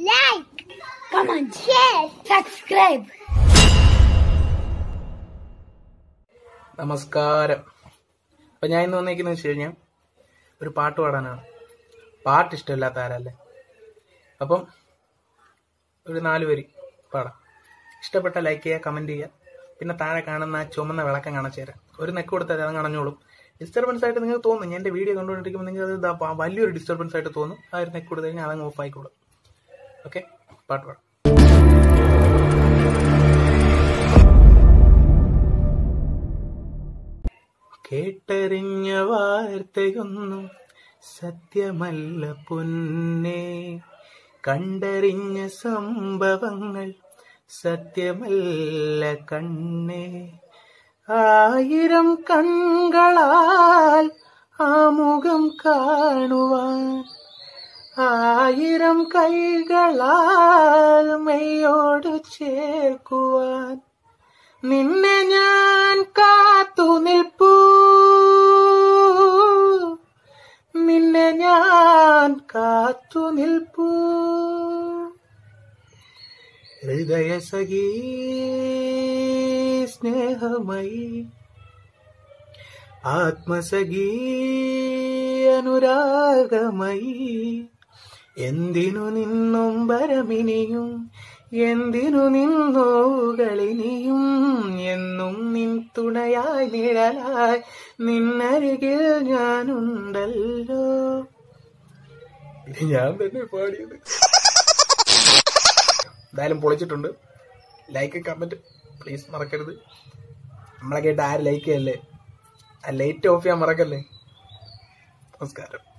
like, comment, share, subscribe. നമസ്കാരം അപ്പം ഞാൻ ഇന്ന് വന്നേക്കുന്നത് വെച്ച് കഴിഞ്ഞാൽ ഒരു പാട്ട് പാടാനാണ് പാട്ട് ഇഷ്ടമില്ലാത്ത ആരല്ലേ അപ്പം ഒരു നാല് വരി പാടാം ഇഷ്ടപ്പെട്ട ലൈക്ക് ചെയ്യുക കമൻറ്റ് ചെയ്യുക പിന്നെ താഴെ കാണുന്ന ആ ചുമന്ന വിളക്കം കാണിച്ചുതരാം ഒരു നെക്ക് കൊടുത്താൽ അത് കാണഞ്ഞോളും ഡിസ്റ്റർബൻസ് ആയിട്ട് നിങ്ങൾക്ക് തോന്നും ഞാൻ എൻ്റെ വീഡിയോ കണ്ടുകൊണ്ടിരിക്കുമ്പോൾ നിങ്ങൾക്ക് അത് ദാ പ- വലിയൊരു ഡിസ്റ്റർബൻസ് ആയിട്ട് തോന്നും ആ ഒരു നെക്ക് കൊടുത്തു കഴിഞ്ഞാൽ അതങ്ങ് ഓഫ് ആയിക്കോളും ഓക്കെ പാട്ട് പാടാം കേട്ടറിഞ്ഞ വാർത്തയൊന്നും സത്യമല്ല പൊന്നേ കണ്ടറിഞ്ഞ സംഭവങ്ങൾ സത്യമല്ല കണ്ണേ ആയിരം കൺകളാൽ ആ മുഖം കാണുവാൻ ആയിരം കൈകളാൽ മെയ്യോട് ചേർക്കുവാൻ നിന്നെ ഞാൻ കാത്തു നിൽപ്പൂ നിന്നെ ഞാൻ കാത്തു നിൽപ്പൂ ഹൃദയ സഖീ സ്നേഹമയി ആത്മസഖീ അനുരാഗമയി എന്തിനു നിന്നും വരമിനിയും എന്തിനു നിന്നോകളിനിയും എന്നും നിൻ തുണയായി നിഴലായി നിന്നരികിൽ ഞാനുണ്ടല്ലോ ഇത് ഞാൻ തന്നെ പാടിയത് എന്തായാലും പൊളിച്ചിട്ടുണ്ട് ലൈക്ക് കമന്റ് പ്ലീസ് മറക്കരുത് നമ്മളെ കേട്ട് ആര് ലൈക്ക് ചെയ്യല്ലേ ആ ലൈറ്റ് ഓഫ് ചെയ്യാൻ മറക്കല്ലേ നമസ്കാരം